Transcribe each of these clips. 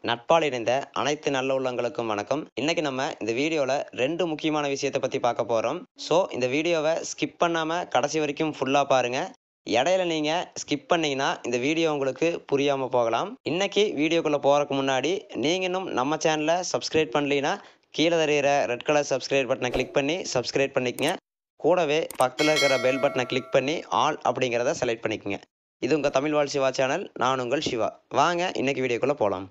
நட்பால் இணைந்த அனைத்து நல்ல உள்ளங்களுக்கும் வணக்கம் இன்னைக்கு நம்ம இந்த வீடியோவில் ரெண்டு முக்கியமான விஷயத்தை பற்றி பார்க்க போகிறோம் ஸோ இந்த வீடியோவை ஸ்கிப் பண்ணாமல் கடைசி வரைக்கும் ஃபுல்லாக பாருங்கள் இடையில நீங்கள் ஸ்கிப் பண்ணீங்கன்னா இந்த வீடியோ உங்களுக்கு புரியாமல் போகலாம் இன்னைக்கு வீடியோக்குள்ளே போகிறதுக்கு முன்னாடி நீங்கள் இன்னும் நம்ம சேனலை சப்ஸ்கிரைப் பண்ணலீன்னா கீழே தெரியிற ரெட் கலர் சப்ஸ்கிரைப் பட்டனை கிளிக் பண்ணி சப்ஸ்கிரைப் பண்ணிக்கங்க கூடவே பக்கத்தில் இருக்கிற பெல் பட்டனை கிளிக் பண்ணி ஆல் அப்படிங்கிறத செலக்ட் பண்ணிக்கங்க இது உங்கள் தமிழ் வாழ் சிவா சேனல் நான் உங்கள் சிவா வாங்க இன்னைக்கு வீடியோக்குள்ளே போகலாம்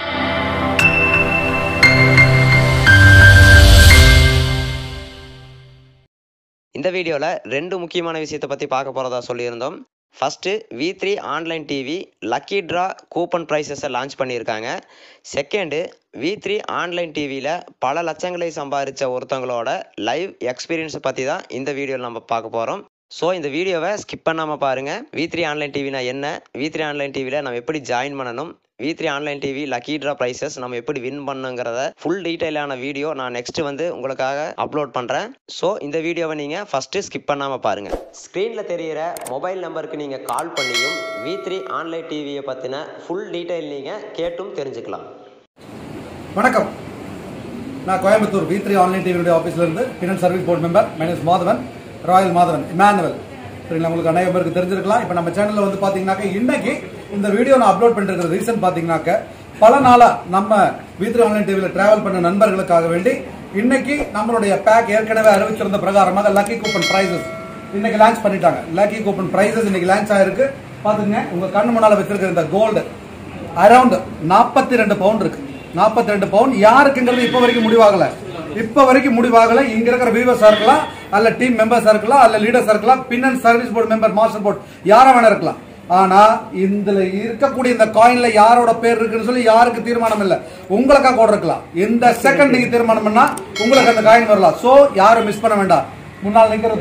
இந்த வீடியோவில் ரெண்டு முக்கியமான விஷயத்தை பற்றி பார்க்க போகிறதா சொல்லியிருந்தோம் first V three online TV lucky draw coupon ப்ரைஸஸை லான்ச் பண்ணியிருக்காங்க செகண்டு வி த்ரீ ஆன்லைன் டிவியில் பல லட்சங்களை சம்பாதிச்ச ஒருத்தவங்களோட லைவ் எக்ஸ்பீரியன்ஸை பற்றி தான் இந்த வீடியோவில் நம்ம பார்க்க போகிறோம் ஸோ இந்த வீடியோவை ஸ்கிப் பண்ணாமல் பாருங்கள் வி த்ரீ ஆன்லைன் டிவினா என்ன வி த்ரீ ஆன்லைன் டிவியில் நம்ம எப்படி ஜாயின் பண்ணணும் V three online TV lucky draw prizes நம்ம எப்படி வின் பண்ணுங்கிறத ஃபுல் டீட்டெயிலான வீடியோ நான் நெக்ஸ்ட் வந்து உங்களுக்காக அப்லோட் பண்ணுறேன் ஸோ இந்த வீடியோவை நீங்கள் ஃபஸ்ட்டு ஸ்கிப் பண்ணாமல் பாருங்கள் ஸ்க்ரீனில் தெரிகிற மொபைல் நம்பருக்கு நீங்கள் கால் பண்ணியும் வி த்ரீ ஆன்லைன் டிவியை பற்றின ஃபுல் டீட்டெயில் நீங்கள் கேட்டும் தெரிஞ்சுக்கலாம் வணக்கம் நான் கோயம்புத்தூர் வி த்ரீ ஆன்லைன் டிவியுடைய ஆஃபீஸ்லேருந்து ஃபினான்ஸ் சர்வீஸ் போர்டு மெம்பர் மைனஸ் மாதவன் ராயல் மாதவன் இமானுவல் சரிங்களா உங்களுக்கு அநேக பேருக்கு தெரிஞ்சிருக்கலாம் இப்போ நம்ம சேனலில் வந்து பார்த்தீங்கன்னாக்க இன்னைக்கு இந்த வீடியோ நான் அப்லோட் பண்ணிருக்கிற ரீசன் பார்த்தீங்கன்னாக்க பல நாளாக நம்ம வி த்ரீ ஆன்லைன் டிவியில் டிராவல் பண்ண நண்பர்களுக்காக வேண்டி இன்னைக்கு நம்மளுடைய பேக் ஏற்கனவே அறிவிச்சிருந்த பிரகாரமாக லக்கி கூப்பன் ப்ரைஸஸ் இன்னைக்கு லான்ச் பண்ணிட்டாங்க லக்கி கூப்பன் ப்ரைஸஸ் இன்னைக்கு லான்ச் ஆயிருக்கு பாத்துங்க உங்க கண்ணு முன்னால வச்சிருக்கிற இந்த கோல்டு அரௌண்ட் நாற்பத்தி ரெண்டு பவுண்ட் இருக்கு நாற்பத்தி ரெண்டு பவுண்ட் யாருக்குங்கிறது இப்ப வரைக்கும் முடிவாகல இப்ப வரைக்கும் முடிவாகல இங்க இருக்கிற வியூவர்ஸா இருக்கலாம் அல்ல டீம் மெம்பர்ஸா இருக்கலாம் அல்ல லீடர்ஸா இருக்கலாம் finance service board member master board யாரா வேணா இருக்கலாம் ஆனா இதுல இருக்கக்கூடிய இந்த காயின்ல யாரோட பேர் இருக்குன்னு சொல்லி யாருக்கு தீர்மானம் இல்ல உங்களுக்கா கூட இருக்கலாம் இந்த செகண்ட் நீங்க தீர்மானம் பண்ணா உங்களுக்கு அந்த காயின் வரலாம் சோ யாரும் மிஸ் பண்ண வேண்டாம் முன்னால் நிக்கிறது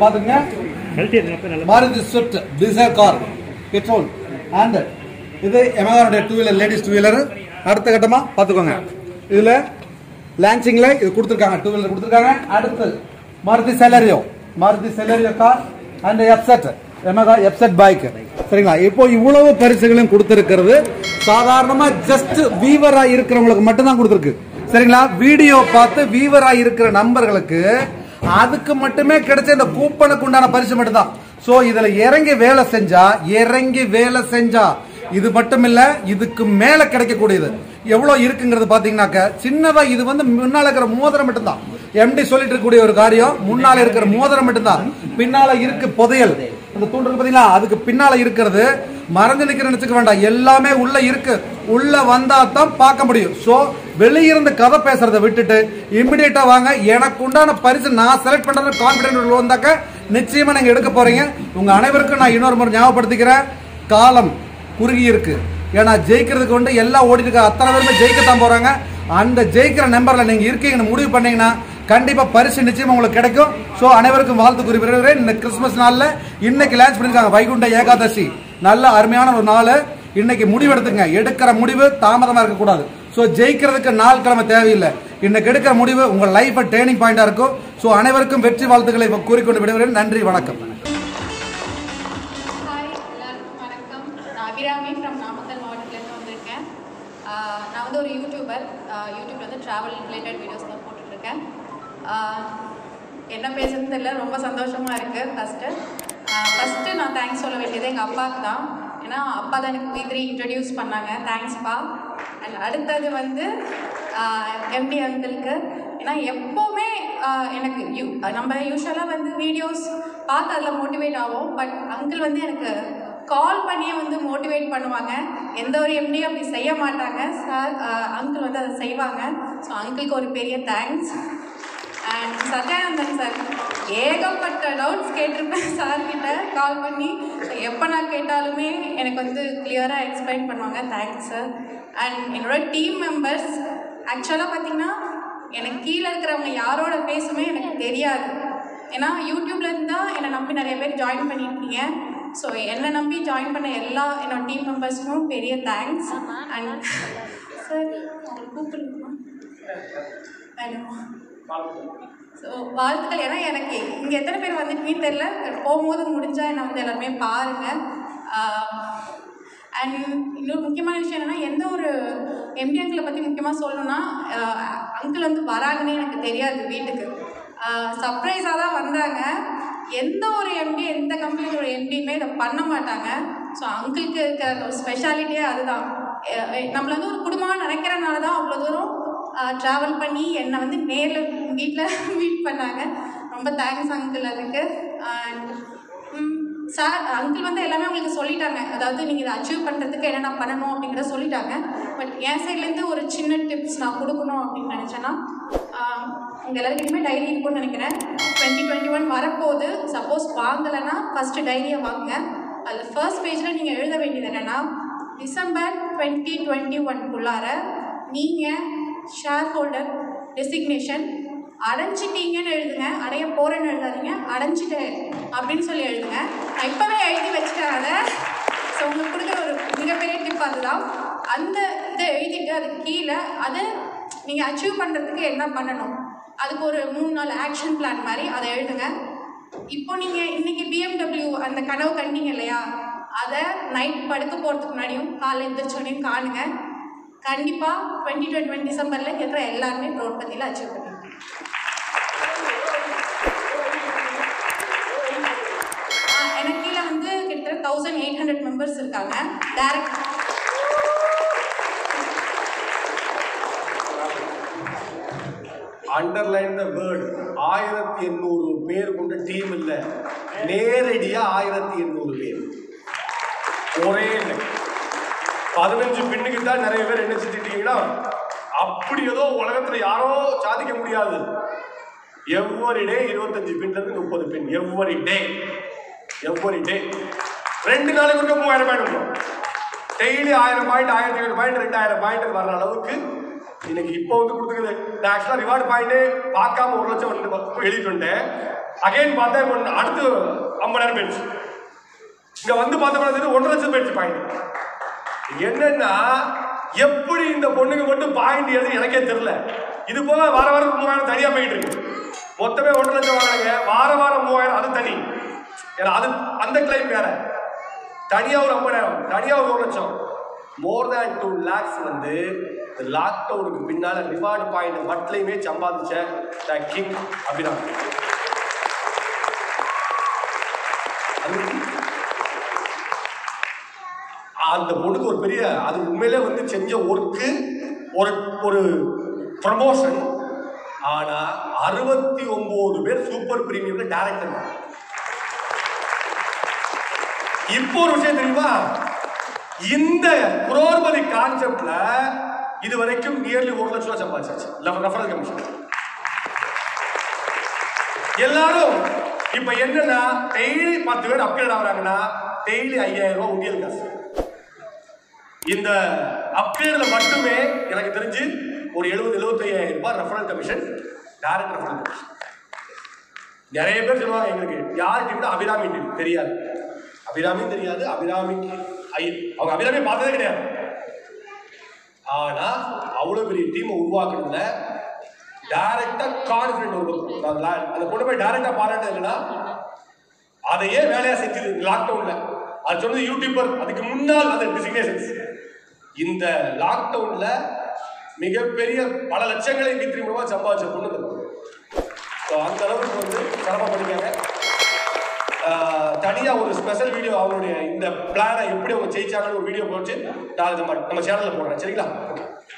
பாத்துங்க Maruti Swift Dzire car petrol and இது எமகானுடைய two wheeler ladies two wheeler அடுத்த கட்டமா பாத்துக்கோங்க இதுல லான்ச்சிங்ல இது கொடுத்துருக்காங்க டூ வீலர் கொடுத்துருக்காங்க அடுத்து Maruti Celerio Maruti Celerio car and எப்செட் எமகா எப்செட் பைக் சரிங்களா இப்போ இவ்வளவு பரிசுகளையும் கொடுத்திருக்கிறது சாதாரணமா ஜஸ்ட் வீவரா இருக்கிறவங்களுக்கு மட்டும்தான் கொடுத்துருக்கு சரிங்களா வீடியோ பார்த்து வீவரா இருக்கிற நண்பர்களுக்கு அதுக்கு மட்டுமே கிடைச்ச இந்த கூப்பனுக்கு உண்டான பரிசு மட்டும்தான் சோ இதுல இறங்கி வேலை செஞ்சா இறங்கி வேலை செஞ்சா இது மட்டும் இல்ல இதுக்கு மேல கிடைக்கக்கூடியது எவ்வளவு இருக்குங்கிறது பாத்தீங்கன்னாக்க சின்னதா இது வந்து முன்னால இருக்கிற மோதிரம் மட்டும்தான் எம்டி சொல்லிட்டு இருக்கக்கூடிய ஒரு காரியம் முன்னால இருக்கிற மோதிரம் மட்டும்தான் பின்னால இருக்கு புதையல் அந்த தூண்டு இருக்கு பாத்தீங்களா அதுக்கு பின்னால இருக்கிறது மறைஞ்சு நிக்கிற நினைச்சுக்க வேண்டாம் எல்லாமே உள்ள இருக்கு உள்ள வந்தா தான் பார்க்க முடியும் சோ வெளியிருந்து கதை பேசுறதை விட்டுட்டு இமிடியேட்டா வாங்க எனக்கு உண்டான பரிசு நான் செலக்ட் பண்றது கான்பிடன்ட் வந்தாக்க நிச்சயமா நீங்க எடுக்க போறீங்க உங்க அனைவருக்கும் நான் இன்னொரு முறை ஞாபகப்படுத்திக்கிறேன் காலம் குறுகி இருக்கு ஏன்னா ஜெயிக்கிறதுக்கு வந்து எல்லாம் ஓடிட்டு இருக்க அத்தனை பேருமே ஜெயிக்கத்தான் போறாங்க அந்த ஜெயிக்கிற நம்பர்ல நீங்க இருக்கீங்கன்னு முடிவு பண்ணீங்கன்னா கண்டிப்பா பரிசு நிச்சயமா உங்களுக்கு கிடைக்கும் சோ அனைவருக்கும் வாழ்த்து குறிப்பிடுகிறேன் இந்த கிறிஸ்துமஸ் நாள்ல இன்னைக்கு லான்ச் பண்ணிருக்காங்க வைகுண்ட ஏகாதசி நல்ல அருமையான ஒரு நாள் இன்னைக்கு முடிவு எடுத்துங்க எடுக்கிற முடிவு தாமதமா இருக்க கூடாது சோ ஜெயிக்கிறதுக்கு நாள் கிழமை தேவையில்லை இன்னைக்கு எடுக்கிற முடிவு உங்க லைஃப் டேர்னிங் பாயிண்டா இருக்கும் சோ அனைவருக்கும் வெற்றி வாழ்த்துக்களை கூறிக்கொண்டு விடுகிறேன் நன்றி வணக்கம் ஹாய் எல்லாருக்கும் வணக்கம் நான் அபிராமி ஃப்ரம் நாமக்கல் மாவட்டத்துலேருந்து வந்திருக்கேன் ஆஹ் நான் வந்து ஒரு யூடியூபர் யூடியூப்ல வந்து ட்ராவல் ரிலேட்டட் வீடியோஸ்லாம் போட்டுட்ருக்கேன் என்ன பேசுறது தெரியல ரொம்ப சந்தோஷமாக இருக்குது ஃபஸ்ட்டு ஃபஸ்ட்டு நான் தேங்க்ஸ் சொல்ல வேண்டியது எங்கள் அப்பாவுக்கு தான் ஏன்னா அப்பா தான் எனக்கு வி த்ரீ இன்ட்ரடியூஸ் பண்ணாங்க தேங்க்ஸ்ப்பா அண்ட் அடுத்தது வந்து எம்டி அங்கிளுக்கு ஏன்னா எப்போவுமே ஆஹ் எனக்கு யூ நம்ம யூஸ்வலாக வந்து வீடியோஸ் பார்த்து அதில் மோட்டிவேட் ஆகும் பட் அங்கிள் வந்து எனக்கு கால் பண்ணியே வந்து மோட்டிவேட் பண்ணுவாங்க எந்த ஒரு எம்டியும் அப்படி செய்ய மாட்டாங்க சார் அங்கிள் வந்து அதை செய்வாங்க ஸோ அங்கிளுக்கு ஒரு பெரிய தேங்க்ஸ் அண்ட் சத்யானந்தன் சார் ஏகப்பட்ட டவுட்ஸ் கேட்டிருப்பேன் சார்கிட்ட கால் பண்ணி எப்போ நான் கேட்டாலுமே எனக்கு வந்து கிளியராக எக்ஸ்பிளைன் பண்ணுவாங்க தேங்க்ஸ் சார் அண்ட் என்னோட டீம் மெம்பர்ஸ் ஆக்சுவலாக பார்த்தீங்கன்னா எனக்கு கீழே இருக்கிறவங்க யாரோட பேசுமே எனக்கு தெரியாது ஏன்னா யூடியூப்ல இருந்தால் என்னை நம்பி நிறைய பேர் ஜாயின் பண்ணியிருக்கீங்க ஸோ என்னை நம்பி ஜாயின் பண்ண எல்லா என்னோட டீம் மெம்பர்ஸ்க்கும் பெரிய தேங்க்ஸ் அண்ட் சார் உங்களுக்கு கூப்பிடணுமா வேணுமா ஸோ வாழ்த்துக்கள் ஏன்னா எனக்கு இங்கே எத்தனை பேர் வந்துட்டுன்னு தெரில போகும்போது முடிஞ்சால் என்னை வந்து எல்லாருமே பாருங்கள் அண்ட் இன்னொரு முக்கியமான விஷயம் என்னென்னா எந்த ஒரு எம்டி அங்கிளை பற்றி முக்கியமாக சொல்லணும்னா அங்கிள் வந்து வராங்கன்னு எனக்கு தெரியாது வீட்டுக்கு சர்ப்ரைஸாக தான் வந்தாங்க எந்த ஒரு எம்டி எந்த கம்பெனியோட எம்டியுமே இதை பண்ண மாட்டாங்க ஸோ அங்கிளுக்கு இருக்கிற ஒரு ஸ்பெஷாலிட்டியே அதுதான் அஹ் அஹ் நம்மள வந்து ஒரு குடும்பமாக நினைக்கிறனால தான் அவ்வளோ தூரம் ட்ராவல் பண்ணி என்னை வந்து நேரில் வீட்டில் மீட் பண்ணாங்க ரொம்ப தேங்க்ஸ் அங்கிள் அதுக்கு அண்ட் சார் அங்கிள் வந்து எல்லாமே உங்களுக்கு சொல்லிட்டாங்க அதாவது நீங்கள் இதை அச்சீவ் பண்ணுறதுக்கு என்னென்ன பண்ணணும் அப்படிங்கிறத சொல்லிட்டாங்க பட் என் சைட்லேருந்து ஒரு சின்ன டிப்ஸ் நான் கொடுக்கணும் அப்படின்னு நினச்சேன்னா உங்கள் எல்லாருக்கிட்டையுமே டைரி இருக்கும்னு நினைக்கிறேன் டுவெண்ட்டி டுவெண்ட்டி ஒன் வரப்போகுது சப்போஸ் வாங்கலைன்னா ஃபஸ்ட்டு டைரியை வாங்குங்க அதில் ஃபர்ஸ்ட் பேஜில் நீங்கள் எழுத வேண்டியது என்னென்னா டிசம்பர் டுவெண்ட்டி டுவெண்ட்டி ஒன்குள்ளார நீங்கள் ஷேர் ஹோல்டர் டெசிக்னேஷன் அடைஞ்சிட்டீங்கன்னு எழுதுங்க அடைய போகிறேன்னு எழுதாதீங்க அடைஞ்சிட்டேன் அப்படின்னு சொல்லி எழுதுங்க நான் இப்போவே எழுதி வச்சுட்டேன் அதை ஸோ உங்களுக்கு கொடுக்குற ஒரு மிகப்பெரிய டிப் அதுதான் அந்த இதை எழுதிட்டு அதுக்கு கீழே அதை நீங்கள் அச்சீவ் பண்ணுறதுக்கு என்ன பண்ணணும் அதுக்கு ஒரு மூணு நாலு ஆக்ஷன் பிளான் மாதிரி அதை எழுதுங்க இப்போ நீங்கள் இன்னைக்கு பிஎம்டபிள்யூ அந்த கனவு கண்டீங்க இல்லையா அதை நைட் படுக்க போகிறதுக்கு முன்னாடியும் காலைல எந்திரிச்சோடையும் காணுங்க கண்டிப்பாக டுவெண்ட்டி டுவெண்ட்டி ஒன் டிசம்பரில் இருக்கிற எல்லாருமே ப்ரோட்பதியில் அச்சீவ் பண்ணிருக்கோம் எனக்கு கீழே வந்து கிட்டத்தட்ட தௌசண்ட் எயிட் ஹண்ட்ரட் மெம்பர்ஸ் இருக்காங்க டேரக்ட் அண்டர்லைன் த வேர்ட் ஆயிரத்தி எண்ணூறு பேர் கொண்ட டீம் இல்ல நேரடியா ஆயிரத்தி எண்ணூறு பேர் ஒரே இல்லை பதினஞ்சு பின்னுக்கு தான் நிறைய பேர் என்ன செஞ்சுட்டீங்கன்னா அப்படி ஏதோ உலகத்துல யாரோ சாதிக்க முடியாது எவ்வரி டே இருபத்தஞ்சு பின்ல இருந்து முப்பது பின் எவ்வரி டே எவ்வரி டே ரெண்டு நாளைக்கு ஒருக்க மூவாயிரம் பாயிண்ட் வரும் டெய்லி ஆயிரம் பாயிண்ட் ஆயிரத்தி ஐநூறு பாயிண்ட் ரெண்டாயிரம் பாயிண்ட் வர்ற அளவுக்கு இன்னைக்கு இப்போ வந்து கொடுத்துருக்குது நான் ஆக்சுவலாக ரிவார்டு பாயிண்டே பார்க்காம ஒரு லட்சம் வந்து எழுதிட்டு வந்துட்டேன் அகைன் பார்த்தா இப்போ அடுத்து ஐம்பதாயிரம் போயிடுச்சு இங்க வந்து பார்த்தோம்னா ஒன்றரை லட்சம் போயிடுச்சு பாயிண்ட் என்னன்னா எப்படி இந்த பொண்ணுக்கு மட்டும் பாயிண்ட் எழுதி எனக்கே தெரியல இது போக வார வாரம் மூவாயிரம் தனியா போயிட்டு இருக்கு மொத்தமே ஒன்றரை லட்சம் வாங்கினாங்க வார வாரம் மூவாயிரம் அது தனி ஏன்னா அது அந்த கிளைம் வேற தனியா ஒரு ஐம்பதாயிரம் தனியா ஒரு ஒரு லட்சம் மோர் தேன் டூ லேக்ஸ் வந்து இந்த லாக்டவுனுக்கு பின்னால ரிவார்டு பாயிண்ட் மட்டுமே சம்பாதிச்ச த கிங் அபிராம் அது அந்த பொண்ணுக்கு ஒரு பெரிய அது உண்மையிலே வந்து செஞ்ச ஒர்க்கு ஒரு ஒரு ப்ரமோஷன் ஆனா அறுபத்தி ஒன்பது பேர் சூப்பர் பிரீமியம்ல டேரக்டர் இப்போ ஒரு விஷயம் தெரியுமா இந்த குரோர்பதி கான்செப்ட்ல இது வரைக்கும் நியர்லி ஒரு லட்சம் ரூபாய் சம்பாதிச்சாச்சு ரெஃபரல் கமிஷன் எல்லாரும் இப்ப என்னன்னா டெய்லி பத்து பேர் அப்கிரேட் ஆகுறாங்கன்னா டெய்லி ஐயாயிரம் ரூபாய் உண்டியல் காசு இந்த அப்கிரேட்ல மட்டுமே எனக்கு தெரிஞ்சு ஒரு எழுபது எழுபத்தையாயிரம் ரூபாய் referral commission direct referral commission நிறைய பேர் சொல்லுவாங்க எங்களுக்கு யார் டீம் அபிராமி டீம் தெரியாது அபிராமியும் தெரியாது அபிராமிக்கு ஐ அவங்க அபிராமி பார்த்ததே கிடையாது ஆனா அவ்வளவு பெரிய டீமை உருவாக்குறதுல டைரக்டா கான்ஃபிடென்ட் ஒரு பக்கம். நான் அந்த பொண்ணு போய் டைரக்டா பாராட்ட இல்லைன்னா அதையே வேலையா செஞ்சது லாக்டவுன்ல அது சொன்னது யூடியூபர் அதுக்கு முன்னால் அந்த டிசிக்னேஷன்ஸ் இந்த லாக்டவுன்ல மிகப்பெரிய பல லட்சங்களை வீத்திரி மூலமா சம்பாதிச்ச பொண்ணு இந்த பொண்ணு. So, அந்த அளவுக்கு வந்து சிரமப்படிக்காங்க தனியாக ஒரு ஸ்பெஷல் வீடியோ அவங்களுடைய இந்த பிளானை எப்படி அவங்க ஜெயிச்சாங்கன்னு ஒரு வீடியோ போச்சு நான் அதை நம்ம நம்ம சேனலில் போடுறேன் சரிங்களா